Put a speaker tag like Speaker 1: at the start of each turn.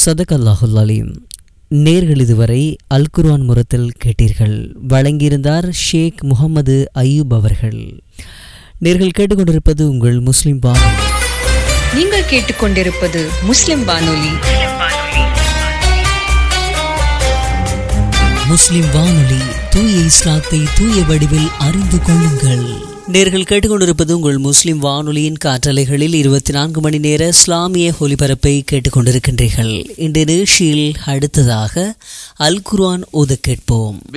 Speaker 1: சதக் அல்லாஹுல் அலீம் நேர்கள் இதுவரை அல் குர்ஆன் முரத்தில் கேட்டீர்கள் வழங்கியிருந்தார் ஷேக் முகமது அய்யூப் அவர்கள் நேர்கள் கேட்டுக்கொண்டிருப்பது உங்கள் முஸ்லிம் வானொலி
Speaker 2: நீங்கள் கேட்டுக்கொண்டிருப்பது முஸ்லிம் வானொலி
Speaker 1: முஸ்லிம் வானொலி தூய இஸ்லாத்தை தூய வடிவில் அறிந்து கொள்ளுங்கள் நேர்கள் கேட்டுக்கொண்டிருப்பது உங்கள் முஸ்லிம் வானொலியின் காற்றலைகளில் இருபத்தி நான்கு மணி நேர இஸ்லாமிய ஒலிபரப்பை கேட்டுக்கொண்டிருக்கின்றீர்கள் இந்த நிகழ்ச்சியில் அடுத்ததாக அல் குர்ஆன் ஓத கேட்போம்